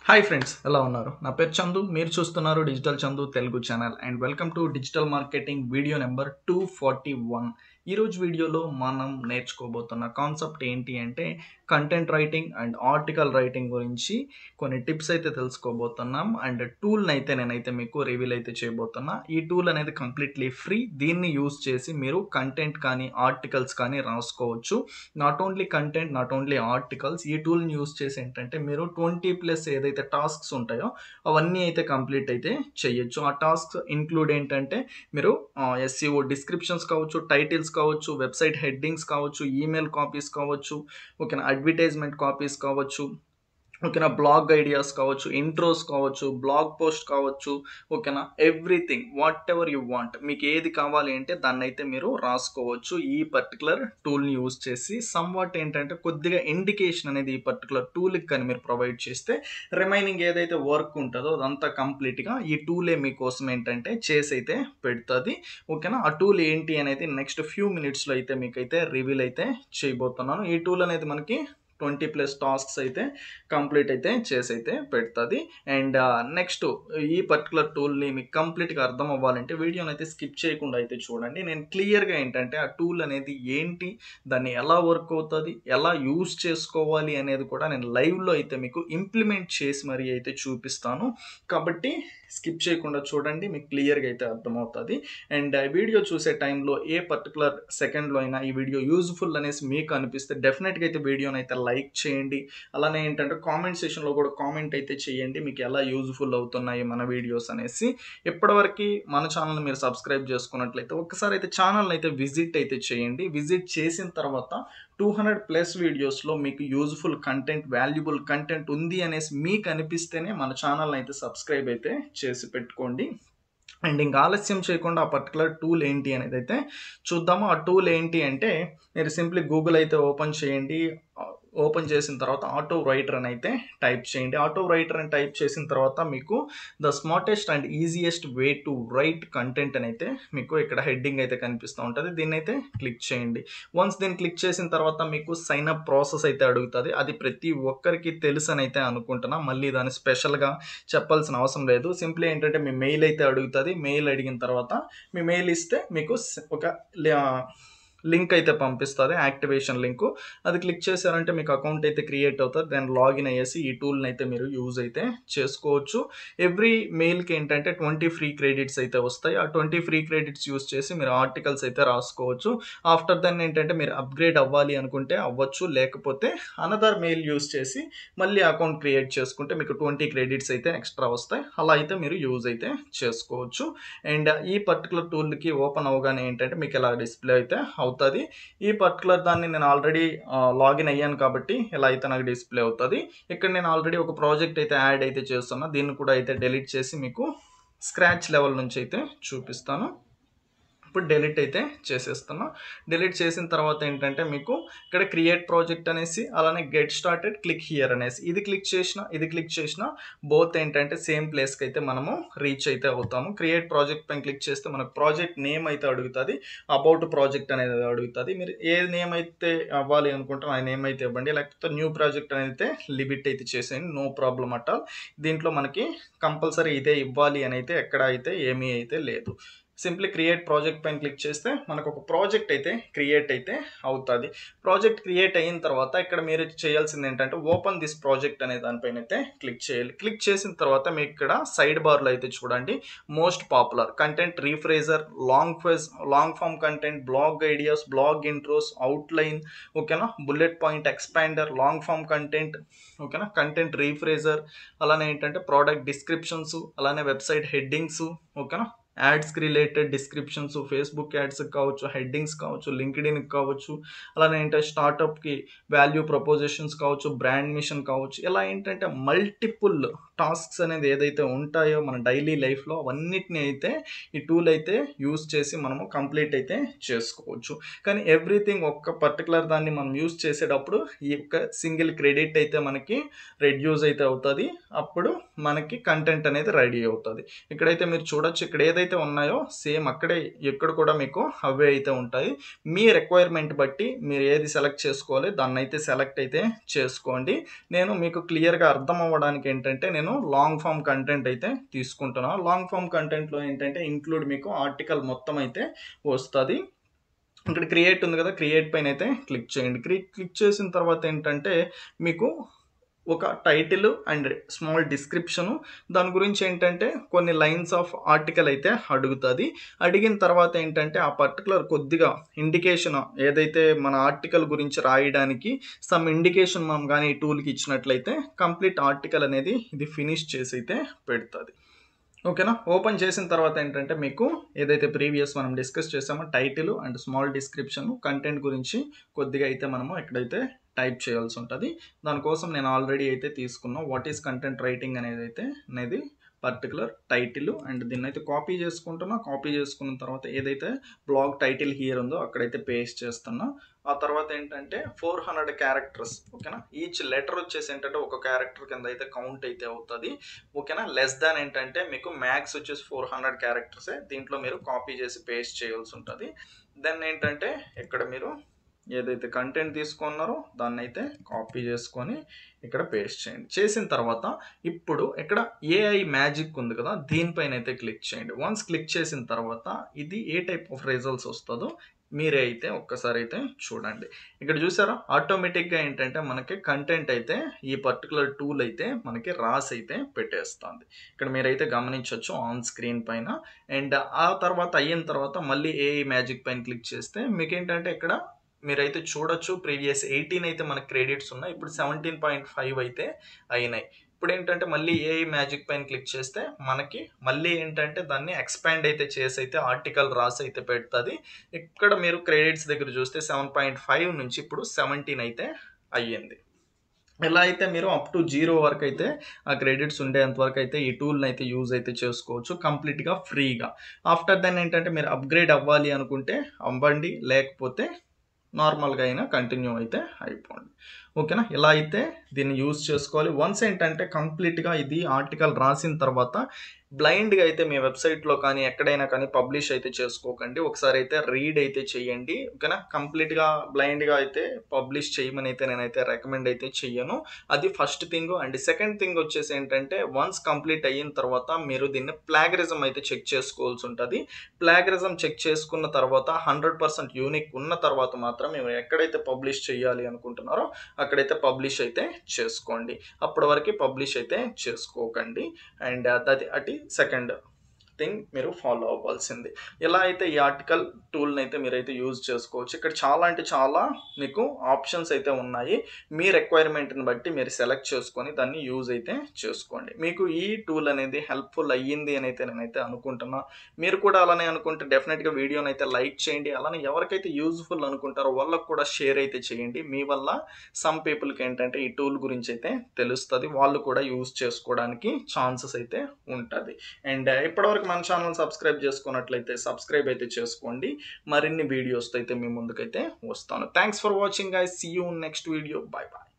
hi friends ఎలా ఉన్నారు నా పేరు చందు మీరు చూస్తున్నారు digital Chandu Telugu channel and welcome to digital marketing video number two forty one ఈరోజు వీడియోలో మనం నేర్చుకోబోతున్న కాన్సెప్ట్ ఏంటి అంటే content writing and article writing గురించి కొన్ని టిప్స్ అయితే తెలుసుకోబోతున్నాం అండ్ టూల్ని అయితే నేనైతే మీకు రివీల్ అయితే చేయబోతున్నా ఈ టూల్ అనేది కంప్లీట్లీ ఫ్రీ దీన్ని యూస్ చేసి మీరు కంటెంట్ కానీ ఆర్టికల్స్ కానీ రాసుకోవచ్చు not only content not only articles ఈ టూల్ని యూస్ చేసి ఏంటంటే మీరు ట్వంటీ ప్లస్ ఏదైతే టాస్క్స్ ఉంటాయో అవన్నీ అయితే కంప్లీట్ అయితే చేయొచ్చు ఆ టాస్క్స్ ఇంక్లూడ్ ఏంటంటే మీరు ఎస్సీఓ డిస్క్రిప్షన్స్ కావచ్చు టైటిల్స్ కావచ్చు వెబ్సైట్ హెడ్డింగ్స్ కావచ్చు ఈమెయిల్ కాపీస్ కావచ్చు ఓకేనా అడ్వర్టైజ్మెంట్ కాపీస్ కావచ్చు ఓకేనా బ్లాగ్ ఐడియాస్ కావచ్చు ఇంట్రోస్ కావచ్చు బ్లాగ్ పోస్ట్ కావచ్చు ఓకేనా everything whatever you want మీకు ఏది కావాలి అంటే దాన్ని అయితే మీరు రాసుకోవచ్చు ఈ పర్టికులర్ టూల్ని యూజ్ చేసి సమ్ వాట్ ఏంటంటే కొద్దిగా ఇండికేషన్ అనేది ఈ పర్టికులర్ టూల్కి కానీ మీరు ప్రొవైడ్ చేస్తే రిమైనింగ్ ఏదైతే వర్క్ ఉంటుందో అదంతా కంప్లీట్గా ఈ టూలే మీకోసం ఏంటంటే చేసి అయితే పెడుతుంది ఓకేనా ఆ టూల్ ఏంటి అనేది నెక్స్ట్ ఫ్యూ మినిట్స్లో అయితే మీకైతే రివీల్ అయితే చేయబోతున్నాను ఈ టూల్ అనేది మనకి ట్వంటీ ప్లస్ టాస్క్స్ అయితే కంప్లీట్ అయితే చేసి అయితే పెడుతుంది అండ్ నెక్స్ట్ ఈ పర్టికులర్ టూల్ని మీకు కంప్లీట్గా అర్థం అవ్వాలంటే వీడియోని అయితే స్కిప్ చేయకుండా అయితే చూడండి నేను క్లియర్గా ఏంటంటే ఆ టూల్ అనేది ఏంటి దాన్ని ఎలా వర్క్ అవుతుంది ఎలా యూస్ చేసుకోవాలి అనేది కూడా నేను లైవ్లో అయితే మీకు ఇంప్లిమెంట్ చేసి మరీ అయితే చూపిస్తాను కాబట్టి స్కిప్ చేయకుండా చూడండి మీకు క్లియర్గా అయితే అర్థమవుతుంది అండ్ వీడియో చూసే టైంలో ఏ పర్టికులర్ సెకండ్లో అయినా ఈ వీడియో యూజ్ఫుల్ అనేసి మీకు అనిపిస్తే డెఫినెట్గా అయితే వీడియోని అయితే లైక్ చేయండి అలానే ఏంటంటే కామెంట్ సెషన్లో కూడా కామెంట్ అయితే చేయండి మీకు ఎలా యూజ్ఫుల్ అవుతున్నాయి మన వీడియోస్ అనేసి ఇప్పటివరకు మన ఛానల్ మీరు సబ్స్క్రైబ్ చేసుకున్నట్లయితే ఒకసారి అయితే ఛానల్ అయితే విజిట్ అయితే చేయండి విజిట్ చేసిన తర్వాత టూ హండ్రెడ్ ప్లస్ వీడియోస్లో మీకు యూజ్ఫుల్ కంటెంట్ వాల్యుబుల్ కంటెంట్ ఉంది అనేసి మీకు అనిపిస్తేనే మన ఛానల్ అయితే సబ్స్క్రైబ్ అయితే చేసి పెట్టుకోండి అండ్ ఇంకా ఆలస్యం చేయకుండా ఆ పర్టికులర్ టూల్ ఏంటి అనేది అయితే చూద్దాము ఆ టూల్ ఏంటి అంటే మీరు సింప్లీ గూగుల్ అయితే ఓపెన్ చేయండి ఓపెన్ చేసిన తర్వాత ఆటో రైటర్ అని అయితే టైప్ చేయండి ఆటో రైటర్ అని టైప్ చేసిన తర్వాత మీకు the smartest and easiest way to write content అని అయితే మీకు ఇక్కడ హెడ్డింగ్ అయితే కనిపిస్తూ ఉంటుంది దీన్ని అయితే క్లిక్ చేయండి వన్స్ దీన్ని క్లిక్ చేసిన తర్వాత మీకు సైన్ అప్ ప్రాసెస్ అయితే అడుగుతుంది అది ప్రతి ఒక్కరికి తెలుసు అని అయితే అనుకుంటున్నా మళ్ళీ దాన్ని స్పెషల్గా చెప్పాల్సిన అవసరం లేదు సింప్లీ ఏంటంటే మీ మెయిల్ అయితే అడుగుతుంది మెయిల్ అడిగిన తర్వాత మీ మెయిల్ ఇస్తే మీకు ఒక లింక్ అయితే పంపిస్తుంది యాక్టివేషన్ లింకు అది క్లిక్ చేశారంటే మీకు అకౌంట్ అయితే క్రియేట్ అవుతుంది దాన్ని లాగిన్ అయ్యేసి ఈ టూల్ని అయితే మీరు యూజ్ అయితే చేసుకోవచ్చు ఎవ్రీ మెయిల్కి ఏంటంటే ట్వంటీ ఫ్రీ క్రెడిట్స్ అయితే వస్తాయి ఆ ట్వంటీ ఫ్రీ క్రెడిట్స్ యూజ్ చేసి మీరు ఆర్టికల్స్ అయితే రాసుకోవచ్చు ఆఫ్టర్ దెన్ ఏంటంటే మీరు అప్గ్రేడ్ అవ్వాలి అనుకుంటే అవ్వచ్చు లేకపోతే అనదర్ మెయిల్ యూజ్ చేసి మళ్ళీ అకౌంట్ క్రియేట్ చేసుకుంటే మీకు ట్వంటీ క్రెడిట్స్ అయితే ఎక్స్ట్రా వస్తాయి అలా అయితే మీరు యూజ్ అయితే చేసుకోవచ్చు అండ్ ఈ పర్టికులర్ టూల్కి ఓపెన్ అవ్వగానే ఏంటంటే మీకు ఇలా డిస్ప్లే అయితే అవుతుంది ఈ పర్టికులర్ దాన్ని నేను ఆల్రెడీ లాగిన్ అయ్యాను కాబట్టి ఇలా అయితే నాకు డిస్ప్లే అవుతుంది ఇక్కడ నేను ఆల్రెడీ ఒక ప్రాజెక్ట్ అయితే యాడ్ అయితే చేస్తున్నా దీన్ని కూడా అయితే డెలీట్ చేసి మీకు స్క్రాచ్ లెవెల్ నుంచి అయితే చూపిస్తాను ఇప్పుడు డెలీట్ అయితే చేసేస్తున్నా డెలీట్ చేసిన తర్వాత ఏంటంటే మీకు ఇక్కడ క్రియేట్ ప్రాజెక్ట్ అనేసి అలానే గెట్ స్టార్టెడ్ క్లిక్ హియర్ అనేసి ఇది క్లిక్ చేసిన ఇది క్లిక్ చేసిన బోత్ ఏంటంటే సేమ్ ప్లేస్కి అయితే మనము రీచ్ అయితే అవుతాము క్రియేట్ ప్రాజెక్ట్ పైన క్లిక్ చేస్తే మనకు ప్రాజెక్ట్ నేమ్ అయితే అడుగుతుంది అబౌట్ ప్రాజెక్ట్ అనేది అడుగుతుంది మీరు ఏ నేమ్ అయితే అవ్వాలి అనుకుంటారో ఆ నేమ్ అయితే ఇవ్వండి లేకపోతే న్యూ ప్రాజెక్ట్ అనేది అయితే లిమిట్ అయితే చేసేయండి నో ప్రాబ్లం అట్ ఆల్ దీంట్లో మనకి కంపల్సరీ ఇదే ఇవ్వాలి అని అయితే ఎక్కడ అయితే ఏమీ అయితే లేదు సింప్లీ క్రియేట్ ప్రాజెక్ట్ పైన క్లిక్ చేస్తే మనకు ఒక ప్రాజెక్ట్ అయితే క్రియేట్ అయితే అవుతుంది ప్రాజెక్ట్ క్రియేట్ అయిన తర్వాత ఇక్కడ మీరు చేయాల్సింది ఏంటంటే ఓపెన్ దిస్ ప్రాజెక్ట్ అనే దానిపైన అయితే క్లిక్ చేయాలి క్లిక్ చేసిన తర్వాత మీకు ఇక్కడ సైడ్ బార్లో అయితే చూడండి most popular content rephraser long phase long form content blog ideas blog intros outline ఓకేనా bullet point expander long form content ఓకేనా కంటెంట్ రీఫ్రేజర్ అలానే ఏంటంటే ప్రోడక్ట్ డిస్క్రిప్షన్స్ అలానే వెబ్సైట్ హెడ్డింగ్స్ ఓకేనా యాడ్స్కి రిలేటెడ్ డిస్క్రిప్షన్స్ ఫేస్బుక్ యాడ్స్ కావచ్చు హెడ్డింగ్స్ కావచ్చు లింక్డ్ఇన్కి కావచ్చు అలానే ఏంటంటే స్టార్టప్కి వాల్యూ ప్రపోజిషన్స్ కావచ్చు బ్రాండ్ మిషన్ కావచ్చు ఇలా ఏంటంటే మల్టిపుల్ టాస్క్స్ అనేది ఏదైతే ఉంటాయో మన డైలీ లైఫ్లో అవన్నిటిని అయితే ఈ టూల్ అయితే యూస్ చేసి మనము కంప్లీట్ అయితే చేసుకోవచ్చు కానీ ఎవ్రీథింగ్ ఒక్క పర్టికులర్ దాన్ని మనం యూస్ చేసేటప్పుడు ఈ యొక్క సింగిల్ క్రెడిట్ అయితే మనకి రెడ్యూస్ అయితే అవుతుంది అప్పుడు మనకి కంటెంట్ అనేది రెడీ అవుతుంది ఇక్కడైతే మీరు చూడొచ్చు ఇక్కడ ఏదైతే ఏదైతే ఉన్నాయో సేమ్ అక్కడే ఎక్కడ కూడా మీకు అవే అయితే ఉంటాయి మీ రిక్వైర్మెంట్ బట్టి మీరు ఏది సెలెక్ట్ చేసుకోవాలి దాన్ని అయితే సెలెక్ట్ అయితే చేసుకోండి నేను మీకు క్లియర్గా అర్థం అవ్వడానికి ఏంటంటే నేను లాంగ్ ఫామ్ కంటెంట్ అయితే తీసుకుంటున్నాను లాంగ్ ఫామ్ కంటెంట్లో ఏంటంటే ఇంక్లూడ్ మీకు ఆర్టికల్ మొత్తం అయితే వస్తుంది ఇక్కడ క్రియేట్ ఉంది కదా క్రియేట్ పైన అయితే క్లిక్ చేయండి క్లిక్ చేసిన తర్వాత ఏంటంటే మీకు ఒక టైటిల్ అండ్ స్మాల్ డిస్క్రిప్షను దాని గురించి ఏంటంటే కొన్ని లైన్స్ ఆఫ్ ఆర్టికల్ అయితే అడుగుతుంది అడిగిన తర్వాత ఏంటంటే ఆ పర్టికులర్ కొద్దిగా ఇండికేషన్ ఏదైతే మన ఆర్టికల్ గురించి రాయడానికి సమ్ ఇండికేషన్ మనం కానీ ఈ టూల్కి ఇచ్చినట్లయితే కంప్లీట్ ఆర్టికల్ అనేది ఇది ఫినిష్ చేసి అయితే పెడుతుంది ఓకేనా ఓపెన్ చేసిన తర్వాత ఏంటంటే మీకు ఏదైతే ప్రీవియస్ మనం డిస్కస్ చేసామో title and small description content గురించి కొద్దిగా అయితే మనము ఎక్కడైతే టైప్ చేయాల్సి ఉంటుంది దానికోసం నేను ఆల్రెడీ అయితే తీసుకున్నా వాట్ ఈస్ కంటెంట్ రైటింగ్ అనేది అయితే అనేది పర్టికులర్ టైటిల్ అండ్ దీన్ని అయితే కాపీ చేసుకుంటున్నా కాపీ చేసుకున్న తర్వాత ఏదైతే బ్లాగ్ టైటిల్ హియర్ ఉందో అక్కడైతే పేస్ట్ చేస్తున్నా ఆ తర్వాత ఏంటంటే ఫోర్ హండ్రెడ్ క్యారెక్టర్స్ ఓకేనా ఈచ్ లెటర్ వచ్చేసి ఏంటంటే ఒక క్యారెక్టర్ కింద అయితే కౌంట్ అయితే అవుతుంది ఓకేనా లెస్ దాన్ ఏంటంటే మీకు మ్యాక్స్ వచ్చేసి ఫోర్ హండ్రెడ్ క్యారెక్టర్సే దీంట్లో మీరు కాపీ చేసి పేస్ట్ చేయాల్సి ఉంటుంది దెన్ ఏంటంటే ఇక్కడ మీరు ఏదైతే కంటెంట్ తీసుకున్నారో దాన్ని అయితే కాపీ చేసుకొని ఇక్కడ పేస్ట్ చేయండి చేసిన తర్వాత ఇప్పుడు ఇక్కడ ఏఐ మ్యాజిక్ ఉంది కదా దీనిపైన అయితే క్లిక్ చేయండి వన్స్ క్లిక్ చేసిన తర్వాత ఇది ఏ టైప్ ఆఫ్ రిజల్ట్స్ వస్తుందో మీరే అయితే ఒక్కసారి అయితే చూడండి ఇక్కడ చూసారా ఆటోమేటిక్గా ఏంటంటే మనకి కంటెంట్ అయితే ఈ పర్టికులర్ టూల్ అయితే మనకి రాసి అయితే పెట్టేస్తుంది ఇక్కడ మీరైతే గమనించవచ్చు ఆన్ స్క్రీన్ పైన అండ్ ఆ తర్వాత అయిన తర్వాత మళ్ళీ ఏఐ మ్యాజిక్ పైన క్లిక్ చేస్తే మీకు ఏంటంటే ఇక్కడ మీరైతే చూడొచ్చు ప్రీవియస్ ఎయిటీన్ అయితే మనకి క్రెడిట్స్ ఉన్నాయి ఇప్పుడు సెవెంటీన్ పాయింట్ ఫైవ్ అయితే అయినాయి ఇప్పుడు ఏంటంటే మళ్ళీ ఏఐ మ్యాజిక్ పైన క్లిక్ చేస్తే మనకి మళ్ళీ ఏంటంటే దాన్ని ఎక్స్పాండ్ అయితే చేసి అయితే ఆర్టికల్ రాసి అయితే పెడుతుంది ఇక్కడ మీరు క్రెడిట్స్ దగ్గర చూస్తే సెవెన్ పాయింట్ ఫైవ్ నుంచి ఇప్పుడు సెవెంటీన్ అయితే అయ్యింది ఎలా అయితే మీరు అప్ టు జీరో వరకు అయితే ఆ క్రెడిట్స్ ఉండేంత వరకు అయితే ఈ టూల్ని అయితే యూజ్ అయితే చేసుకోవచ్చు కంప్లీట్గా ఫ్రీగా ఆఫ్టర్ దెన్ ఏంటంటే మీరు అప్గ్రేడ్ అవ్వాలి అనుకుంటే అవ్వండి లేకపోతే నార్మల్గా అయినా కంటిన్యూ అయితే అయిపోండి ఓకేనా ఇలా అయితే దీన్ని యూజ్ చేసుకోవాలి వన్స్ ఏంటంటే కంప్లీట్గా ఇది ఆర్టికల్ రాసిన తర్వాత బ్లైండ్గా అయితే మీ వెబ్సైట్లో కానీ ఎక్కడైనా కానీ పబ్లిష్ అయితే చేసుకోకండి ఒకసారి అయితే రీడ్ అయితే చేయండి ఓకేనా కంప్లీట్గా బ్లైండ్గా అయితే పబ్లిష్ చేయమని అయితే నేనైతే రికమెండ్ అయితే చెయ్యను అది first thing and second thing వచ్చేసి ఏంటంటే వన్స్ కంప్లీట్ అయిన తర్వాత మీరు దీన్ని ప్లాగరిజం అయితే చెక్ చేసుకోవాల్సి ఉంటుంది ప్లాగరిజం చెక్ చేసుకున్న తర్వాత హండ్రెడ్ పర్సెంట్ యూనిక్ ఉన్న తర్వాత మాత్రం మీరు ఎక్కడైతే పబ్లిష్ చేయాలి అనుకుంటున్నారో అక్కడైతే పబ్లిష్ అయితే చేసుకోండి అప్పటి వరకు పబ్లిష్ అయితే చేసుకోకండి అండ్ అది అటు సెకండ్ థింగ్ మీరు ఫాలో అవ్వాల్సింది ఎలా అయితే ఈ ఆర్టికల్ టూల్ని అయితే మీరైతే యూజ్ చేసుకోవచ్చు ఇక్కడ చాలా అంటే చాలా మీకు ఆప్షన్స్ అయితే ఉన్నాయి మీ రిక్వైర్మెంట్ని బట్టి మీరు సెలెక్ట్ చేసుకొని దాన్ని యూజ్ అయితే చేసుకోండి మీకు ఈ టూల్ అనేది హెల్ప్ఫుల్ అయ్యింది అని అయితే నేనైతే అనుకుంటున్నా మీరు కూడా అలానే అనుకుంటే డెఫినెట్గా వీడియోని అయితే లైక్ చేయండి అలానే ఎవరికైతే యూజ్ఫుల్ అనుకుంటారో వాళ్ళకు కూడా షేర్ అయితే చేయండి మీ వల్ల సమ్ పీపుల్కి ఏంటంటే ఈ టూల్ గురించి అయితే తెలుస్తుంది వాళ్ళు కూడా యూజ్ చేసుకోవడానికి ఛాన్సెస్ అయితే ఉంటుంది అండ్ ఇప్పటివరకు మన ఛానల్ సబ్స్క్రైబ్ చేసుకున్నట్లయితే సబ్స్క్రైబ్ అయితే చేసుకోండి మరిన్ని వీడియోస్తో అయితే మీ ముందుకైతే వస్తాను thanks for watching I see you next video bye bye